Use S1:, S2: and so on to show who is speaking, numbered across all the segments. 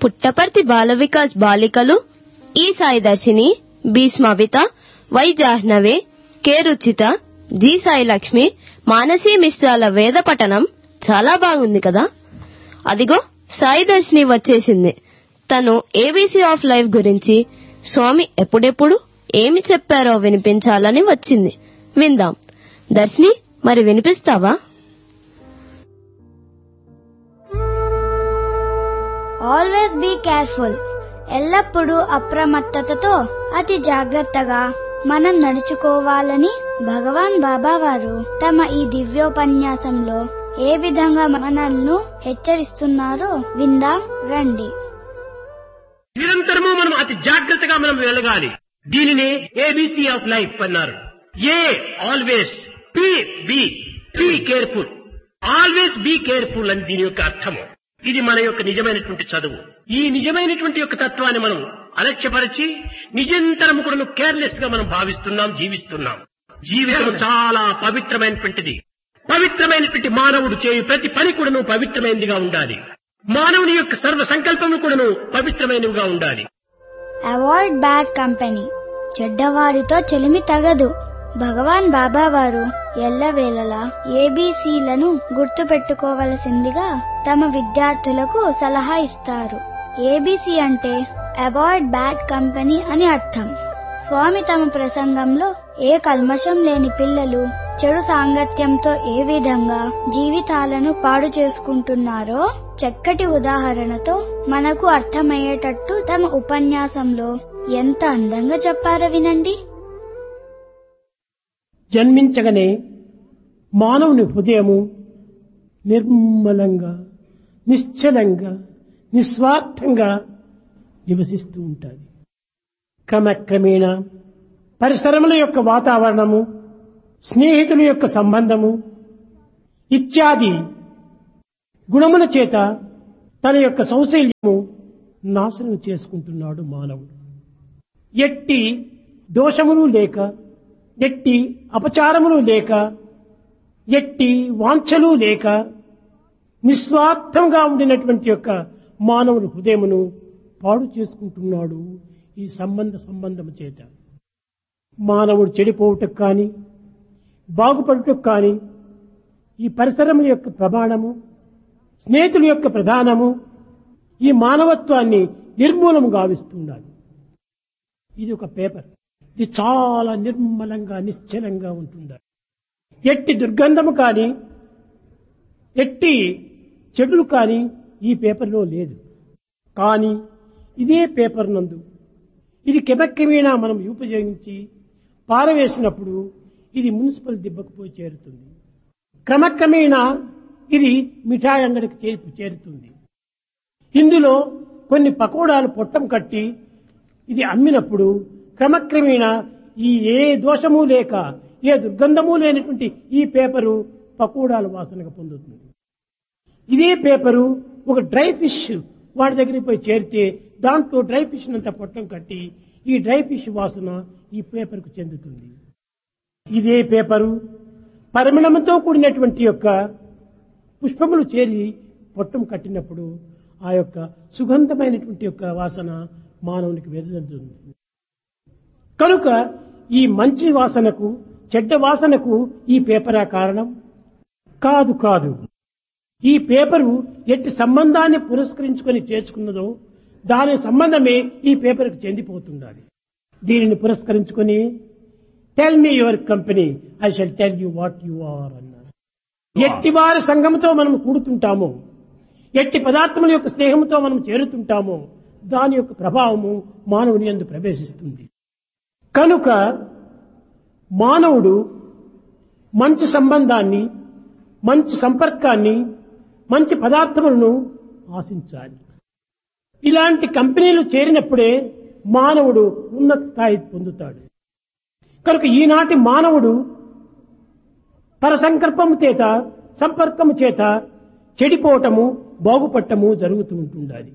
S1: పుట్టపర్తి బాల వికాస్ బాలికలు ఈ Sai Darshini B Smavita Y Jahnavi K Ruchita G Sai Lakshmi Manasi మిశ్రాల వేద పఠనం చాలా బాగుంది కదా అదిగో సాయి దర్శిని వచ్చేసింది తను ఏబీసీ ఆఫ్ లైఫ్ గురించి స్వామి ఎప్పుడెప్పుడు ఏమి చెప్పారో వినిపించాలని వచ్చింది విందాం దర్శిని మరి వినిపిస్తావా
S2: ఆల్వేస్ బీ కేర్ఫుల్ ఎల్లప్పుడూ అప్రమత్తతతో అతి జాగ్రత్తగా మనం నడుచుకోవాలని భగవాన్ బాబా వారు తమ ఈ దివ్యోపన్యాసంలో ఏ విధంగా మనల్ని హెచ్చరిస్తున్నారో విందాం రండి
S3: నిరంతరము మనం అతి జాగ్రత్తగా మనం వెళ్ళగాలి దీనినే ఏబిసి ఆఫ్ లైఫ్ అన్నారు a always P B be careful always be careful అని దీని యొక్క అర్థము ఇది మన యొక్క నిజమైనటువంటి చదువు ఈ నిజమైనటువంటి యొక్క తత్వాన్ని మనం అలక్ష్యపరిచి నిజంతరం కూడా కేర్లెస్ గా మనం భావిస్తున్నాం జీవిస్తున్నాం జీవితం చాలా పవిత్రమైనటువంటిది పవిత్రమైనటువంటి మానవుడు చేయు ప్రతి పని కూడాను పవిత్రమైనదిగా ఉండాలి మానవుని యొక్క సర్వ సంకల్పము కూడాను పవిత్రమైనవిగా ఉండాలి
S2: అవాయిడ్ బ్యాడ్ కంపెనీ చెడ్డవారితో చెలిమి తగదు భగవాన్ బాబా వారు ఎల్లవేళలా ఏబీసీలను గుర్తుపెట్టుకోవలసిందిగా తమ విద్యార్థులకు సలహా ఇస్తారు ఏబీసీ అంటే అవాయిడ్ బ్యాడ్ కంపెనీ అని అర్థం స్వామి తమ ప్రసంగంలో ఏ కల్మషం లేని పిల్లలు చెడు సాంగత్యంతో ఏ విధంగా జీవితాలను పాడు చేసుకుంటున్నారో చక్కటి ఉదాహరణతో మనకు అర్థమయ్యేటట్టు తమ ఉపన్యాసంలో ఎంత అందంగా చెప్పారో వినండి
S3: జన్మించగానే మానవుని హృదయము నిర్మలంగా నిశ్చలంగా నిస్వార్థంగా నివసిస్తూ ఉంటుంది క్రమక్రమేణా పరిసరముల యొక్క వాతావరణము స్నేహితుల యొక్క సంబంధము ఇత్యాది గుణముల చేత తన యొక్క సౌశల్యము నాశనం చేసుకుంటున్నాడు మానవుడు ఎట్టి దోషములు లేక ఎట్టి అపచారములు లేక ఎట్టి వాంఛలు లేక నిస్వార్థంగా ఉండినటువంటి యొక్క మానవుని హృదయమును పాడు చేసుకుంటున్నాడు ఈ సంబంధ సంబంధము చేత మానవుడు చెడిపోవుటకు కానీ బాగుపడుటకు కానీ ఈ పరిసరముల యొక్క ప్రమాణము స్నేహితుల యొక్క ప్రధానము ఈ మానవత్వాన్ని నిర్మూలము గావిస్తున్నాడు ఇది ఒక పేపర్ ఇది చాలా నిర్మలంగా నిశ్చలంగా ఉంటుంది ఎట్టి దుర్గంధము కానీ ఎట్టి చెడులు కానీ ఈ పేపర్లో లేదు కానీ ఇదే పేపర్ నందు ఇది కెమక్రమేణా మనం ఉపయోగించి పారవేసినప్పుడు ఇది మున్సిపల్ దిబ్బకు పోయి చేరుతుంది క్రమక్రమేణా ఇది మిఠాయి అంగడికి చేరు చేరుతుంది ఇందులో కొన్ని పకోడాలు పొట్టం కట్టి ఇది అమ్మినప్పుడు క్రమక్రమేణా ఈ ఏ దోషము లేక ఏ దుర్గంధము లేనటువంటి ఈ పేపరు పకోడాల వాసనగా పొందుతుంది ఇదే పేపరు ఒక డ్రై ఫిష్ వాడి దగ్గరికి పోయి చేరితే దాంట్లో డ్రై ఫిష్ అంతా పొట్టం కట్టి ఈ డ్రై ఫిష్ వాసన ఈ పేపర్కు చెందుతుంది ఇదే పేపరు పరిమళంతో కూడినటువంటి యొక్క పుష్పములు చేరి పొట్టం కట్టినప్పుడు ఆ యొక్క సుగంధమైనటువంటి యొక్క వాసన మానవునికి వెదజల్లుతుంది కనుక ఈ మంచి వాసనకు చెడ్డ వాసనకు ఈ పేపరా కారణం కాదు కాదు ఈ పేపరు ఎట్టి సంబంధాన్ని పురస్కరించుకొని చేర్చుకున్నదో దాని సంబంధమే ఈ పేపర్కి చెందిపోతుండాలి దీనిని పురస్కరించుకొని tell me your company I shall tell you what you are అన్నారు ఎట్టి వారి సంఘంతో మనం కూడుతుంటామో ఎట్టి పదార్థముల యొక్క స్నేహంతో మనం చేరుతుంటామో దాని యొక్క ప్రభావము మానవుని ఎందు ప్రవేశిస్తుంది కనుక మానవుడు మంచి సంబంధాన్ని మంచి సంపర్కాన్ని మంచి పదార్థములను ఆశించాలి ఇలాంటి కంపెనీలు చేరినప్పుడే మానవుడు ఉన్నత స్థాయి పొందుతాడు కనుక ఈనాటి మానవుడు పరసంకల్పము చేత సంపర్కము చేత చెడిపోవటము బాగుపడటము జరుగుతూ ఉంటుండాలి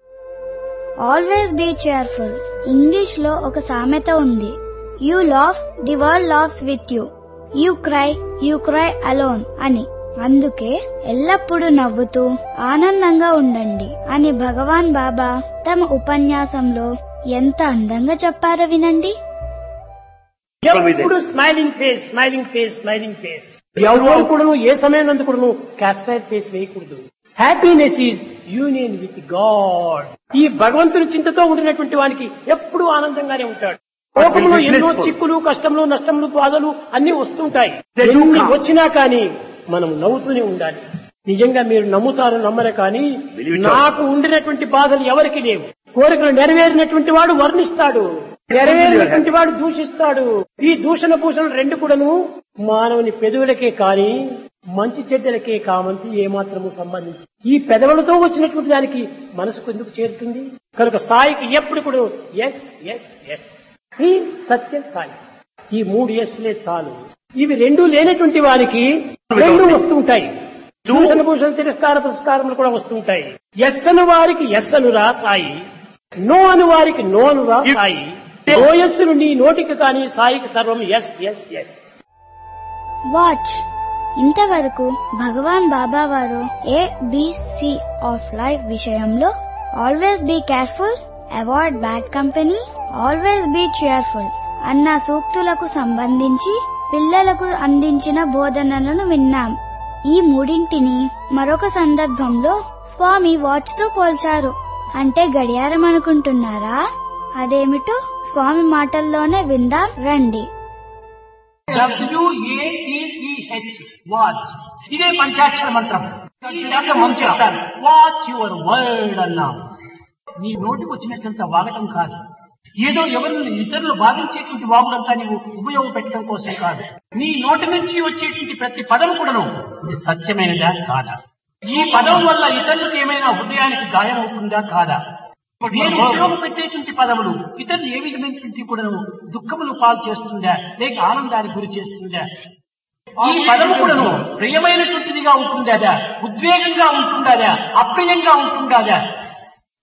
S2: ఆల్వేస్ బీ చేర్ఫుల్ ఇంగ్లీష్ లో ఒక సామెత ఉంది you laugh the world laughs with you you cry you cry alone అని అందుకే ఎల్లప్పుడూ నవ్వుతూ ఆనందంగా ఉండండి అని భగవాన్ బాబా తమ ఉపన్యాసంలో ఎంత అందంగా చెప్పారో వినండి
S3: ఎప్పుడు smiling face smiling face smiling face ఎవరు కూడా ఏ సమయం నందు కూడా క్యాస్ట్రైల్ ఫేస్ వేయకూడదు happiness is union with God ఈ భగవంతుని చింతతో ఉండినటువంటి వానికి ఎప్పుడూ ఆనందంగానే ఉంటాడు లోకంలో ఎన్నో చిక్కులు కష్టములు నష్టములు బాధలు అన్ని వస్తుంటాయి
S4: They do
S3: ఎన్ని
S4: come.
S3: వచ్చినా కానీ మనం నవ్వుతూనే ఉండాలి నిజంగా మీరు నమ్ముతారు నమ్మరు కానీ
S4: Believe it or not.
S3: నాకు ఉండినటువంటి బాధలు ఎవరికి లేవు కోరికలు నెరవేరినటువంటి వాడు వర్ణిస్తాడు నెరవేరినటువంటి వాడు దూషిస్తాడు ఈ దూషణ భూషణ రెండు కూడాను మానవుని పెదవులకే కాని మంచి చెడ్డలకే కామంతి ఏమాత్రము సంబంధించి ఈ పెదవులతో వచ్చినటువంటి దానికి మనసుకు ఎందుకు చేరుతుంది కనుక సాయికి ఎప్పుడు కూడా ఎస్ ఎస్ ఎస్ ఈ సత్య సాయి ఈ మూడు ఎస్లే చాలు ఇవి రెండు లేనటువంటి వారికి రెండు వస్తుంటాయి దూషణ భూషణ తిరస్కార పురస్కారములు కూడా వస్తుంటాయి ఎస్ అను వారికి ఎస్ అనురా సాయి నో అను వారికి నో అనురా సాయి ఓయస్సును నీ నోటికి కానీ సాయికి సర్వం ఎస్ ఎస్ ఎస్
S2: వాచ్ ఇంతవరకు భగవాన్ బాబా వారు ఏ బిసి ఆఫ్ లైఫ్ విషయంలో always be careful avoid bad company always be cheerful అన్న సూక్తులకు సంబంధించి పిల్లలకు అందించిన బోధనలను విన్నాం ఈ మూడింటిని మరొక సందర్భంలో స్వామి వాచ్ తో పోల్చారు అంటే గడియారం అనుకుంటున్నారా అదేమిటో స్వామి మాటల్లోనే విందాం రండి
S5: డబ్ల్యూఏటిఈహెచ్ వాచ్ ఇదే పంచాక్షర మంత్రం ఈ దాంట్లో మనం చెప్తాను వాచ్ యువర్ వర్డ్ అన్నా నీ నోటికి వచ్చినట్లంత వాగటం కాదు ఏదో ఎవరిని ఇతరులు బాధించేటువంటి వాగుడంతా నీవు ఉపయోగపెట్టడం కోసం కాదు నీ నోటి నుంచి వచ్చేటువంటి ప్రతి పదం కూడాను ఇది సత్యమైనదా కాదా ఈ పదం వల్ల ఇతరులకు ఏమైనా హృదయానికి గాయం అవుతుందా కాదా నేను ఉపయోగపెట్టేటువంటి పదములు ఇతరులు ఏ విధమైనటువంటి కూడా దుఃఖములు పాలు చేస్తుందా లేక ఆనందానికి గురి చేస్తుందా ఈ పదము కూడాను ప్రియమైనటువంటిదిగా ఉంటుందా ఉద్వేగంగా ఉంటుందా అప్రియంగా ఉంటుందా